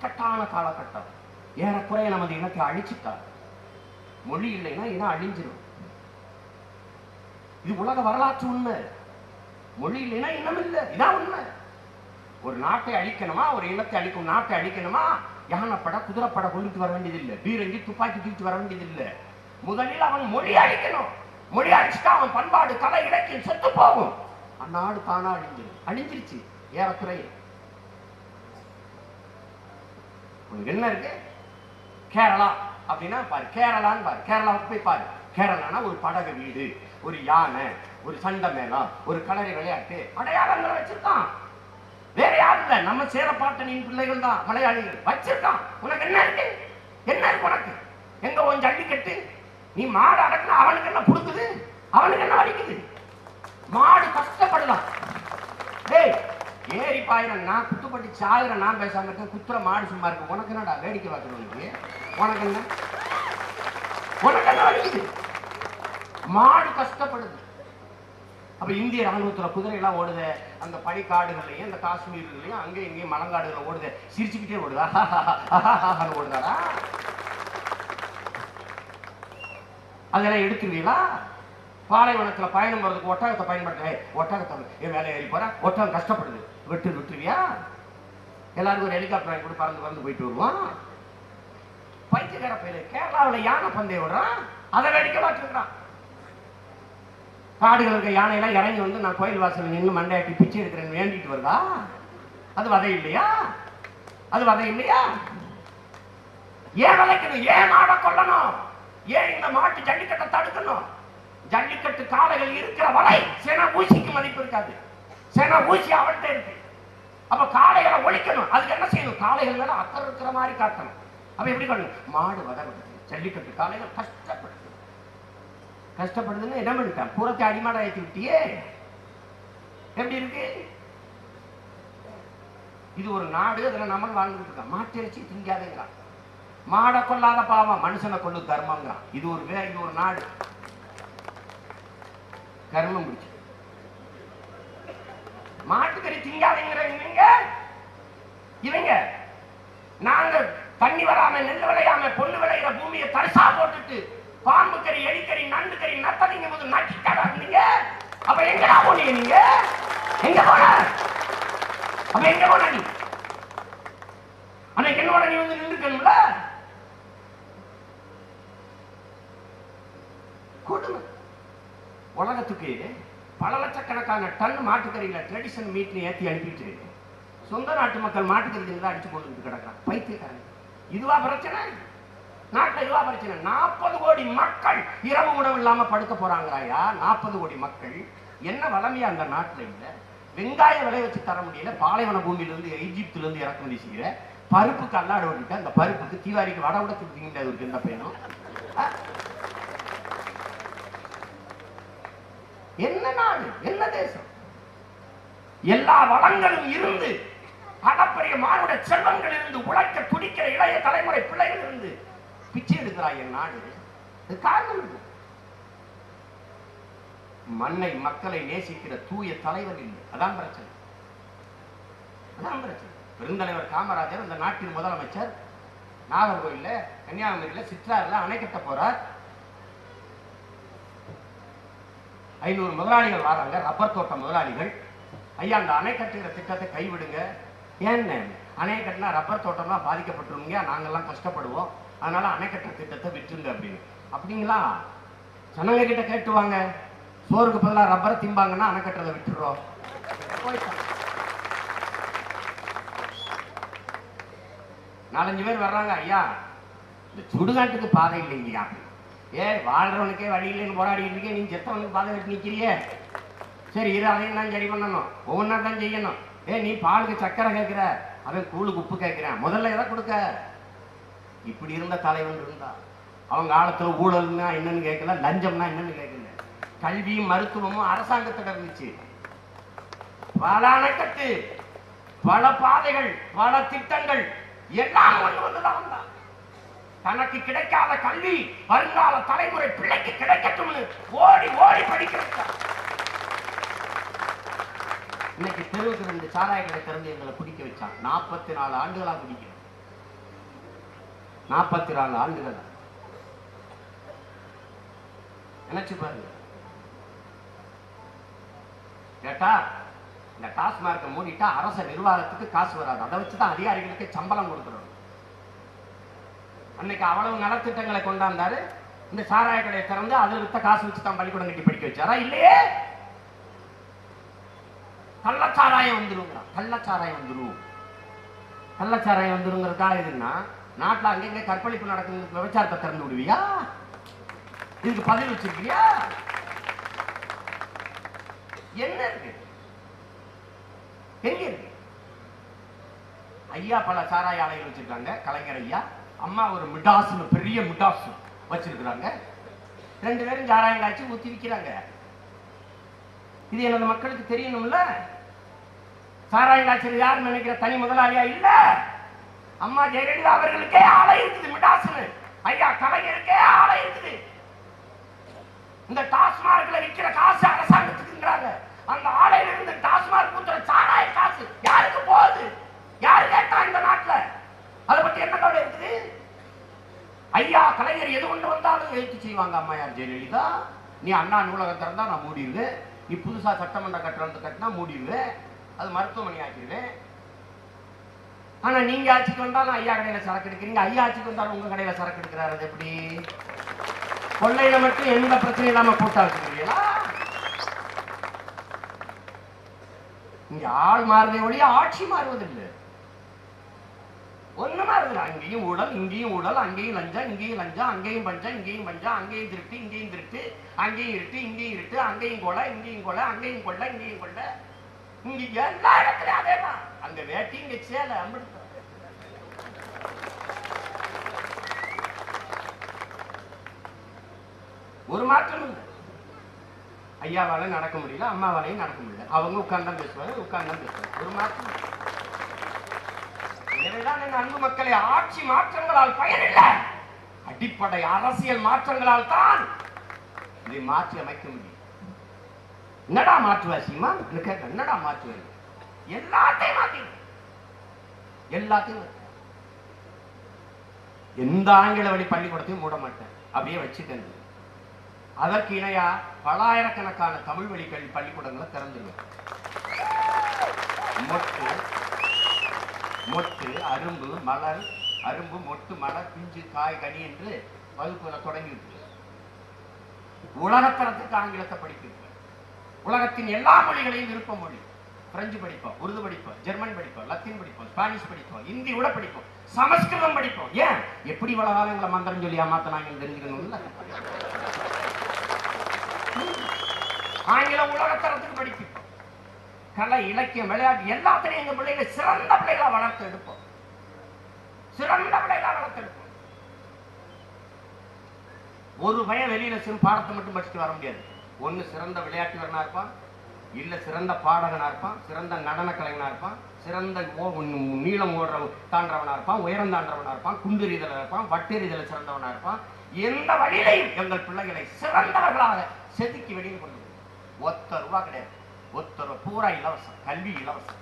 இக்கட்டான காலகட்டம் ஏறக்குறைய நமது இனத்தை அழிச்சிட்டார் மொழி இல்லைன்னா இனம் அழிஞ்சிடும் இது உலக வரலாற்று உண்மை மொழி இல்லைன்னா இனம் இல்லை இதான் உண்மை ஒரு நாட்டை அழிக்கணுமா ஒரு இனத்தை அழிக்கும் நாட்டை அழிக்கணுமா யானைப்பட குதிரைப்பட கொண்டுட்டு வர வேண்டியதில்லை பீரங்கி துப்பாக்கி தூக்கிட்டு வர வேண்டியதில்லை முதலில் அவன் மொழி அழிக்கணும் மொழி அழிச்சுட்டா அவன் பண்பாடு கலை இலக்கியம் செத்து போகும் அந்நாடு தானா அழிஞ்சிடும் அழிஞ்சிருச்சு ஏறக்குறைய உனக்கு என்ன இருக்கு கேரளா அப்படின்னா பாரு கேரளான்னு பாரு கேரளாவுக்கு போய் பாரு கேரளானா ஒரு படகு வீடு ஒரு யானை ஒரு சண்டை மேளம் ஒரு களரி விளையாட்டு அடையாளங்களை வச்சிருக்கான் வேற யாரும் இல்ல நம்ம சேரப்பாட்டனின் பிள்ளைகள் தான் மலையாளிகள் வச்சிருக்கான் உனக்கு என்ன இருக்கு என்ன இருக்கு உனக்கு எங்க உன் ஜல்லிக்கட்டு நீ மாடு அடக்குனா அவனுக்கு என்ன புடுக்குது அவனுக்கு என்ன வலிக்குது மாடு கஷ்டப்படலாம் டேய் ஏறி பாயிரம் நான் குத்துப்பட்டு சாயிரம் நான் பேசாம இருக்கேன் குத்துற மாடு சும்மா இருக்கு உனக்கு என்னடா வேடிக்கை பார்க்கறவனுக்கு உனக்கு என்ன உனக்கு என்ன வலிக்குது மாடு கஷ்டப்படுது அப்ப இந்திய ராணுவத்துல குதிரை எல்லாம் ஓடுது அந்த பனிக்காடுகள்லயும் அந்த காஷ்மீர்லயும் அங்க இங்கேயும் மலங்காடுகள் ஓடுது சிரிச்சுக்கிட்டே ஓடுதா ஓடுதாடா அதெல்லாம் எடுத்துருவீங்களா பாலைவனத்துல பயணம் போறதுக்கு ஒட்டகத்தை பயன்படுத்த ஏய், ஒட்டகத்தை என் வேலை ஏறி போற ஒட்டகம் கஷ்டப்படுது விட்டு விட்டுருவியா எல்லாருக்கும் ஒரு ஹெலிகாப்டர் வாங்கி கூட பறந்து பறந்து போயிட்டு வருவான் பைத்தியக்கார பேரு கேரளாவில் யானை பந்தயம் விடுறான் அதை வேடிக்கை பார்த்துருக்கான் காடுகள் இருக்க யானையெல்லாம் இறங்கி வந்து நான் கோயில் வாசல் நின்று மண்டையாட்டி பிச்சை எடுக்கிறேன்னு வேண்டிட்டு வருதா அது வதை இல்லையா அது வதை இல்லையா ஏன் வதைக்கணும் ஏன் மாடை கொல்லணும் ஏன் இந்த மாட்டு ஜல்லிக்கட்டை தடுக்கணும் ஜல்லிக்கட்டு காளைகள் இருக்கிற வரை சென ஊசிக்கு மதிப்பு இருக்காது சென ஊசி அவன்கிட்ட இருக்கு அப்ப காளைகளை ஒழிக்கணும் அதுக்கு என்ன செய்யணும் காளைகள் மேல அக்கறை இருக்கிற மாதிரி காட்டணும் அப்ப எப்படி பண்ணணும் மாடு வதப்படுது ஜல்லிக்கட்டு காளைகள் கஷ்டப்படுது கஷ்டப்படுதுன்னு என்ன பண்ணிட்டான் புறத்தை அடிமாட ஏற்றி விட்டியே எப்படி இருக்கு இது ஒரு நாடு அதுல நம்மளும் வாழ்ந்துட்டு இருக்கோம் மாட்டிறைச்சி திங்காதேங்கிறான் மாடை கொல்லாத பாவம் மனுஷனை கொள்ளு தர்மங்கிறான் இது ஒரு வே இது ஒரு நாடு கர்மம் பிடிச்சு மாட்டுக்கறி திங்காதீங்கிற இவங்க இவங்க நாங்க தண்ணி வராம நெல் விளையாம பொண்ணு விளையிற பூமியை தரிசா போட்டுட்டு பாம்பு கறி எலிக்கறி நண்டு கறி நத்ததிங்க போது நக்கிட்டாடா இருந்தீங்க அப்ப எங்கடா போனீங்க நீங்க எங்க போன அப்ப எங்க போன நீ அன்னைக்கு என்னோட நீ வந்து நின்றுக்கணும்ல கொடுமை உலகத்துக்கு பல லட்சக்கணக்கான டன் மாட்டுக்கறியில ட்ரெடிஷன் மீட்னு ஏத்தி அனுப்பிட்டு சொந்த நாட்டு மக்கள் மாட்டுக்கறி தான் அடிச்சு கொண்டு கிடக்குறான் பைத்தியக்காரன் இதுவா பிரச்சனை நாட்டுல இதுவா பிரச்சனை நாற்பது கோடி மக்கள் இரவு உணவு இல்லாம படுக்க போறாங்கறாயா நாற்பது கோடி மக்கள் என்ன வளமையா அந்த நாட்டுல இல்ல வெங்காயம் விளைய வச்சு தர முடியல பாலைவன பூமியில இருந்து எகிப்துல இருந்து இறக்குமதி செய்யற பருப்புக்கு அல்லாட ஓடிட்டு அந்த பருப்புக்கு தீவாரிக்கு வட விட திங்க முடியாது ஒரு எந்த பையனும் ஆ? என்ன நாடு என்ன தேசம் எல்லா வளங்களும் இருந்து அளப்பரிய மானுட செல்வங்கள் இருந்து உழைக்க துடிக்கிற இளைய தலைமுறை பிள்ளைகள் இருந்து பிச்சை எடுக்கிறாய் என் நாடு இது காரணம் இது. மண்ணை மக்களை நேசிக்கிற தூய தலைவர் இல்லை அதான் பிரச்சனை அதான் பிரச்சனை பெருந்தலைவர் காமராஜர் அந்த நாட்டின் முதலமைச்சர் நாகர்கோயில்ல கன்னியாகுமரியில சிற்றாறுல அணை கட்ட போறார் ஐநூறு முதலாளிகள் வராங்க ரப்பர் தோட்ட முதலாளிகள் ஐயா அந்த அணை கட்டுகிற திட்டத்தை கைவிடுங்க ஏன்னு அணை கட்டினா ரப்பர் தோட்டம்லாம் பாதிக்கப்பட்டுருங்க நாங்கெல்லாம் கஷ்டப்படுவோம் அதனால அணை கட்டுற திட்டத்தை விட்டுருங்க அப்படின்னு அப்படிங்களா ஜனங்க கிட்ட கேட்டுவாங்க சோறுக்கு பதிலாக ரப்பரை திம்பாங்கன்னா அணை கட்டுறதை விட்டுடுறோம் போயிட்டாங்க. நாலஞ்சு பேர் வர்றாங்க ஐயா இந்த சுடுகாட்டுக்கு பாதை இல்லைங்கய்யா ஏ வாழ்றவனுக்கே வழி இல்லைன்னு போராடிட்டு இருக்கே நீ செத்தவனுக்கு பாதை வெட்டி நிக்கிறியே சரி இரு அதையும் தான் சரி பண்ணணும் ஒவ்வொன்றா தான் செய்யணும் ஏ நீ பாலுக்கு சக்கரை கேட்கிற அவன் கூழுக்கு உப்பு கேட்கிறான் முதல்ல எதை கொடுக்க இப்படி இருந்த தலைவன் இருந்தா அவங்க காலத்துல ஊழல்னா என்னன்னு கேட்கல லஞ்சம்னா என்னன்னு கேட்கல கல்வியும் மருத்துவமும் அரசாங்கத்திடம் இருந்துச்சு பல அணைக்கட்டு பல பாதைகள் பல திட்டங்கள் எல்லாம் கொண்டு வந்துதான் வந்தான் தனக்கு கிடைக்காத கல்வி வருங்கால தலைமுறை பிள்ளைக்கு கிடைக்கட்டும்னு ஓடி ஓடி படிக்க வச்சான் இன்னைக்கு தெருவுக்கு ரெண்டு சாராய கடை திறந்து எங்களை குடிக்க வச்சான் நாற்பத்தி நாலு ஆண்டுகளா குடிக்கிறோம் நாற்பத்தி நாலு ஆண்டுகள் நினைச்சு பாருங்க கேட்டா இந்த டாஸ்மார்க்கை மூடிட்டா அரச நிர்வாகத்துக்கு காசு வராது அதை வச்சு தான் அதிகாரிகளுக்கு சம்பளம் கொடுக்குறோம் அன்னைக்கு அவ்வளவு நலத்திட்டங்களை கொண்டாந்தாரு இந்த சாராய கடையை திறந்து அதில் வித்த காசு வச்சு தான் பள்ளிக்கூடம் கட்டி படிக்க வச்சாரா இல்லையே கள்ளச்சாராயம் வந்துருங்கிறான் கள்ளச்சாராயம் வந்துரும் கள்ளச்சாராயம் வந்துருங்கிறதுக்காக எதுன்னா நாட்டுல அங்கங்க கற்பழிப்பு நடக்குது விபச்சாரத்தை திறந்து விடுவியா இதுக்கு பதில் வச்சிருக்கியா என்ன இருக்கு எங்க இருக்கு ஐயா பல சாராய ஆலைகள் வச்சிருக்காங்க கலைஞர் ஐயா அம்மா ஒரு மிடாஸ்னு பெரிய மிடாஸ் வச்சிருக்கிறாங்க ரெண்டு பேரும் சாராயம் காய்ச்சி ஊத்தி விற்கிறாங்க இது எனது மக்களுக்கு தெரியணும்ல சாராயம் காய்ச்சல் யார் நினைக்கிற தனி முதலாளியா இல்ல அம்மா ஜெயலலிதா அவர்களுக்கே ஆலை இருக்குது மிடாஸ்னு ஐயா கலைஞருக்கே ஆலை இருக்குது இந்த டாஸ்மார்க்ல விற்கிற காசு அரசாங்கத்துக்குங்கிறாங்க அந்த ஆலையில இருந்து டாஸ்மார்க் ஊத்துற சாராய காசு யாருக்கு போகுது யாரு கேட்டா இந்த நாட்டுல அதை பத்தி என்ன கவலை இருக்குது ஐயா கலைஞர் எது கொண்டு வந்தாலும் எழுத்து செய்வாங்க அம்மையார் ஜெயலலிதா நீ அண்ணா நூலகம் திறந்தா நான் மூடிடுவேன் நீ புதுசா சட்டமன்ற கட்டணத்தை கட்டினா மூடிடுவேன் அது மருத்துவமனை ஆக்கிடுவேன் ஆனா நீங்க ஆட்சிக்கு வந்தாலும் ஐயா கடையில சரக்கு எடுக்கிறீங்க ஐயா ஆட்சிக்கு வந்தாலும் உங்க கடையில சரக்கு எடுக்கிறாரு அது எப்படி கொள்ளையில மட்டும் எந்த பிரச்சனையும் இல்லாம போட்டா வச்சுக்கிறீங்களா இங்க ஆள் மாறுதே ஒழிய ஆட்சி மாறுவதில்லை ஒண்ணு மாறுதுல அங்கேயும் ஊழல் இங்கேயும் ஊழல் அங்கேயும் லஞ்சம் இங்கேயும் லஞ்சம் அங்கேயும் பஞ்சம் இங்கேயும் பஞ்சம் அங்கேயும் திருட்டு இங்கேயும் திருட்டு அங்கேயும் இருட்டு இங்கேயும் இருட்டு அங்கேயும் கொலை இங்கேயும் கொலை அங்கேயும் கொள்ளை இங்கேயும் கொள்ளை இங்க எல்லா இடத்துலயும் அதேதான் அங்க வேட்டி இங்க சேலை அம்பிட்டு ஒரு மாற்றம் இல்லை ஐயாவால நடக்க முடியல அம்மாவாலையும் நடக்க முடியல அவங்க உட்கார்ந்தான் பேசுவாங்க உட்கார்ந்தான் பேசுவாங்க ஒரு மாற்றம் இல்லை. எனவேதான் என் அன்பு மக்களை ஆட்சி மாற்றங்களால் பயனில்லை அடிப்படை அரசியல் மாற்றங்களால் தான் இதை மாற்றி அமைக்க முடியும் என்னடா மாற்றுவா சீமா கேட்க என்னடா மாற்றுவேன் எல்லாத்தையும் மாத்தி எல்லாத்தையும் மாத்து. எந்த ஆங்கில வழி பள்ளிக்கூடத்தையும் மூட மாட்டேன் அப்படியே வச்சுக்கங்க அதற்கு இணையா பலாயிரக்கணக்கான தமிழ் வழி கல்வி பள்ளிக்கூடங்களை திறந்துருவேன் மொட்டு மொட்டு அரும்பு மலர் அரும்பு மொட்டு மலர் பிஞ்சு காய் கனி என்று வகுப்புகளை தொடங்கி விட்டு உலகத்தரத்துக்கு ஆங்கிலத்தை படிப்பிருப்பேன் உலகத்தின் எல்லா மொழிகளையும் விருப்ப மொழி பிரெஞ்சு படிப்போம் உருது படிப்போம் ஜெர்மன் படிப்போம் லத்தீன் படிப்போம் ஸ்பானிஷ் படிப்போம் ஹிந்தி கூட படிப்போம் சமஸ்கிருதம் படிப்போம் ஏன் எப்படி இவ்வளவு காலம் எங்களை மந்திரம் சொல்லி ஏமாத்தினாங்கன்னு தெரிஞ்சுக்கணும்ல ஆங்கிலம் உலகத்தரத்துக்கு படிப்பிப்போம் கலை இலக்கியம் விளையாட்டு எல்லாத்திலையும் எங்க பிள்ளைகளை சிறந்த பிள்ளைகளா வளர்த்து எடுப்போம் சிறந்த பிள்ளைகளா வளர்த்து எடுப்போம் ஒரு பையன் வெளியில சிறு பாடத்தை மட்டும் படிச்சுட்டு வர முடியாது ஒண்ணு சிறந்த விளையாட்டு வீரனா இருப்பான் இல்ல சிறந்த பாடகனா இருப்பான் சிறந்த நடன கலைஞனா இருப்பான் சிறந்த ஓ- உம் நீளம் ஓடுற தாண்டவனா இருப்பான் உயரம் தாண்டவனா இருப்பான் குண்டெறிதல இருப்பான் வட்டெறிதல சிறந்தவனா இருப்பான் எந்த வழியிலையும் எங்கள் பிள்ளைகளை சிறந்தவர்களாக செதுக்கி வெளியே கொண்டு வருவோம். ஒத்த ரூபா கிடையாது ஒத்த ரூபா பூரா இலவசம் கல்வி இலவசம்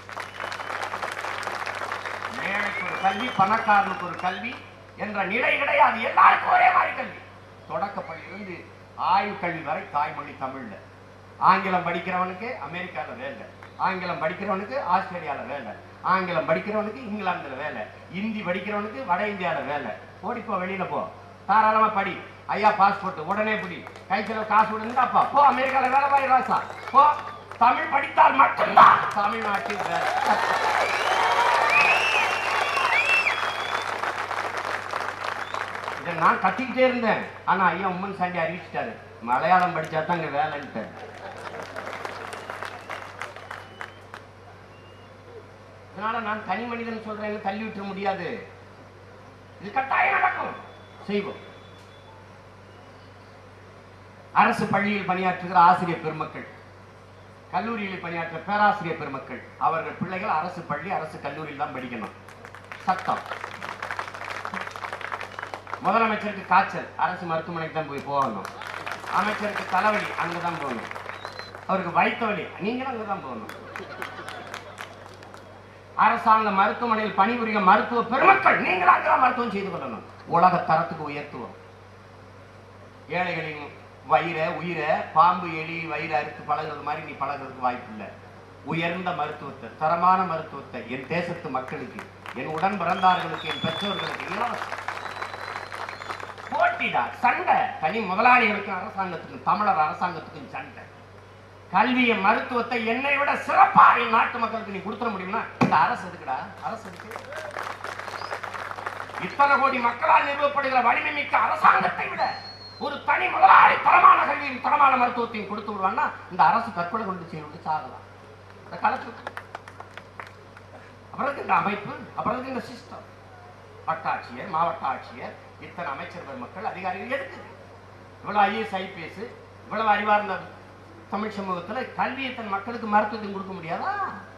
ஏழைக்கு ஒரு கல்வி பணக்காரனுக்கு ஒரு கல்வி என்ற நிலை கிடையாது எல்லாருக்கும் ஒரே மாதிரி கல்வி தொடக்கப்பள்ளியிலிருந்து ஆய்வு கல்வி வரை தாய்மொழி தமிழ்ல ஆங்கிலம் படிக்கிறவனுக்கு அமெரிக்கால வேலை ஆங்கிலம் படிக்கிறவனுக்கு ஆஸ்திரேலியால வேலை ஆங்கிலம் படிக்கிறவனுக்கு இங்கிலாந்துல வேலை இந்தி படிக்கிறவனுக்கு வட இந்தியால வேலை ஓடிப்போ வெளியில போ தாராளமா படி ஐயா பாஸ்போர்ட் உடனே பிடி கைச்சல காசு விடுந்தாப்பா போ அமெரிக்கால வேலை பாய் ராசா போ தமிழ் படித்தால் மட்டும்தான் தமிழ்நாட்டில் வேலை இதை நான் கத்திக்கிட்டே இருந்தேன் ஆனா ஐயா உம்மன் சாண்டி அறிவிச்சிட்டாரு மலையாளம் படிச்சா தான் இங்க வேலைன்ட்டு அதனால நான் தனி மனிதன் சொல்றேன்னு தள்ளி விட்டுற முடியாது இது கட்டாயம் நடக்கும் செய்வோம் அரசு பள்ளியில் பணியாற்றுகிற ஆசிரியர் பெருமக்கள் கல்லூரியில் பணியாற்ற பேராசிரியர் பெருமக்கள் அவர்கள் பிள்ளைகள் அரசு பள்ளி அரசு கல்லூரியில் தான் படிக்கணும் சட்டம் முதலமைச்சருக்கு காய்ச்சல் அரசு மருத்துவமனைக்கு தான் போய் போகணும் அமைச்சருக்கு தலைவலி அங்கே தான் போகணும் அவருக்கு வயிற்று வலி நீங்களும் அங்கே தான் போகணும் அரசாங்க மருத்துவமனையில் பணிபுரியும் மருத்துவ பெருமக்கள் நீங்களாக மருத்துவம் செய்து கொள்ளணும் உலக தரத்துக்கு உயர்த்துவோம் ஏழைகளின் வயிறை உயிரை பாம்பு எலி வயிறு அறுத்து பழகுறது மாதிரி நீ பழகுறதுக்கு வாய்ப்பு இல்லை உயர்ந்த மருத்துவத்தை தரமான மருத்துவத்தை என் தேசத்து மக்களுக்கு என் உடன் பிறந்தார்களுக்கு என் பெற்றோர்களுக்கு இலவசம் போட்டிடா சண்டை தனி முதலாளிகளுக்கும் அரசாங்கத்துக்கும் தமிழர் அரசாங்கத்துக்கும் சண்டை கல்வியை மருத்துவத்தை என்னை விட சிறப்பா என் நாட்டு மக்களுக்கு நீ கொடுத்துட முடியும்னா இந்த அரசு எதுக்குடா அரசு எதுக்கு இத்தனை கோடி மக்களால் நிறுவப்படுகிற வலிமை மிக்க அரசாங்கத்தை விட ஒரு தனி முதலாளி தரமான கல்வியும் தரமான மருத்துவத்தையும் கொடுத்து விடுவான்னா இந்த அரசு தற்கொலை கொண்டு செய்து சாகலாம் இந்த காலத்துக்கு அப்புறம் இருக்கு இந்த அமைப்பு அப்புறம் இருக்கு இந்த சிஸ்டம் வட்டாட்சியர் மாவட்ட ஆட்சியர் இத்தனை அமைச்சர் பெருமக்கள் அதிகாரிகள் எதுக்கு இவ்வளவு ஐஏஎஸ் ஐபிஎஸ் இவ்வளவு அறிவார்ந்த தமிழ் சமூகத்துல கல்வியை தன் மக்களுக்கு மருத்துவத்தையும் கொடுக்க முடியாதா